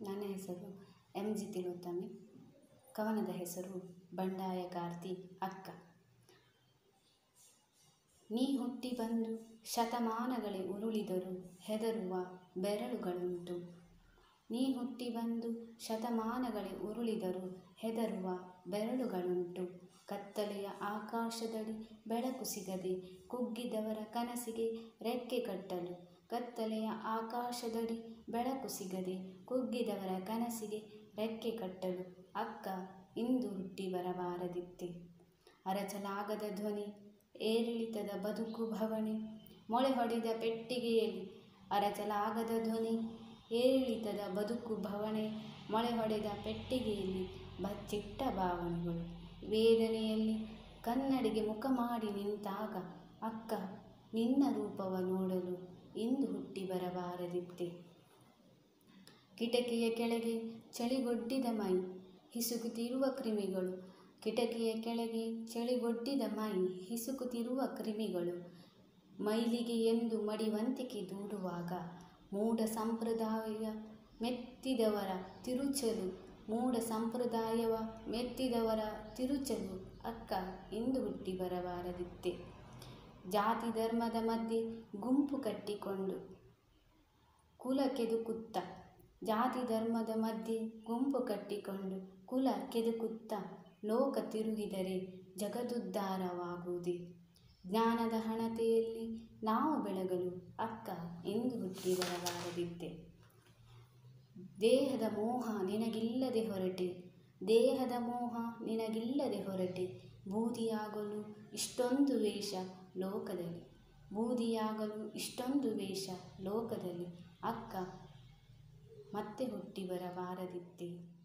ನನ್ನ ಹೆಸರು M G ತಿಲೋತ್ತಮಿ ಕವನದ ಹೆಸರು ಬಂಡಾಯ ಕಾರ್ತಿ ಅಕ್ಕ ನೀ ಹುಟ್ಟಿ ಬಂದು ಶತಮಾನಗಳೇ ಉರುಳಿದರೂ ಹೆದರುವ ಬೆರಳುಗಳುಂಟು ನೀ ಹುಟ್ಟಿ ಬಂದು ಶತಮಾನಗಳೇ ಉರುಳಿದರೂ ಹೆದರುವ ಬೆರಳುಗಳುಂಟು ಕತ್ತಲೆಯ ಆಕಾಶದಡಿ ಬೆಳಕು ಸಿಗದೆ ಕುಗ್ಗಿದವರ ಕನಸಿಗೆ ರೆಕ್ಕೆ ಕಟ್ಟಲು ಕತ್ತಲೆಯ ಆಕಾಶದಡಿ ಬೆಳಕು ಸಿಗದೆ ಕುಗ್ಗಿದವರ ಕನಸಿಗೆ ರೆಕ್ಕೆ ಕಟ್ಟಲು ಅಕ್ಕ ಇಂದು ಹುಟ್ಟಿ ಬರಬಾರದಿತ್ತೆ ಅರಚಲಾಗದ ಧ್ವನಿ ಏರಿಳಿತದ ಬದುಕು ಭವಣೆ ಮೊಳೆ ಹೊಡೆದ ಪೆಟ್ಟಿಗೆಯಲ್ಲಿ ಅರಚಲಾಗದ ಧ್ವನಿ ಏರಿಳಿತದ ಬದುಕು ಭವಣೆ ಮೊಳೆ ಹೊಡೆದ ಪೆಟ್ಟಿಗೆಯಲ್ಲಿ ಬಚ್ಚಿಟ್ಟ ಭಾವನೆಗಳು ವೇದನೆಯಲ್ಲಿ ಕನ್ನಡಿಗೆ ಮುಖ ಮಾಡಿ ನಿಂತಾಗ ಅಕ್ಕ ನಿನ್ನ ರೂಪವ ನೋಡಲು ಇಂದು ಹುಟ್ಟಿ ಬರಬಾರದಿತ್ತೆ ಕಿಟಕಿಯ ಕೆಳಗೆ ಚಳಿಗೊಡ್ಡಿದ ಮೈ ಹಿಸುಕುತ್ತಿರುವ ಕ್ರಿಮಿಗಳು ಕಿಟಕಿಯ ಕೆಳಗೆ ಚಳಿಗೊಡ್ಡಿದ ಮೈ ಹಿಸುಕುತ್ತಿರುವ ಕ್ರಿಮಿಗಳು ಮೈಲಿಗೆ ಎಂದು ಮಡಿವಂತಿಕೆ ದೂಡುವಾಗ ಮೂಢ ಸಂಪ್ರದಾಯ ಮೆತ್ತಿದವರ ತಿರುಚಲು ಮೂಢ ಸಂಪ್ರದಾಯವ ಮೆತ್ತಿದವರ ತಿರುಚಲು ಅಕ್ಕ ಇಂದು ಹುಟ್ಟಿ ಬರಬಾರದಿತ್ತೆ ಜಾತಿ ಧರ್ಮದ ಮಧ್ಯೆ ಗುಂಪು ಕಟ್ಟಿಕೊಂಡು ಕುಲ ಕೆದುಕುತ್ತ ಜಾತಿ ಧರ್ಮದ ಮಧ್ಯೆ ಗುಂಪು ಕಟ್ಟಿಕೊಂಡು ಕುಲ ಕೆದುಕುತ್ತ ಲೋಕ ತಿರುಗಿದರೆ ಜಗದುದ್ಧಾರವಾಗುವುದೇ ಜ್ಞಾನದ ಹಣತೆಯಲ್ಲಿ ನಾವು ಬೆಳಗಲು ಅಕ್ಕ ಎಂದು ಹುಟ್ಟಿ ಬರಬಾರದಿತ್ತೆ ದೇಹದ ಮೋಹ ನಿನಗಿಲ್ಲದೆ ಹೊರಟೆ ದೇಹದ ಮೋಹ ನಿನಗಿಲ್ಲದೆ ಹೊರಟೆ ಬೂದಿಯಾಗಲು ಇಷ್ಟೊಂದು ವೇಷ ಲೋಕದಲ್ಲಿ ಬೂದಿಯಾಗಲು ಇಷ್ಟೊಂದು ವೇಷ ಲೋಕದಲ್ಲಿ ಅಕ್ಕ ಮತ್ತೆ ಹುಟ್ಟಿ ಬರಬಾರದಿತ್ತೆ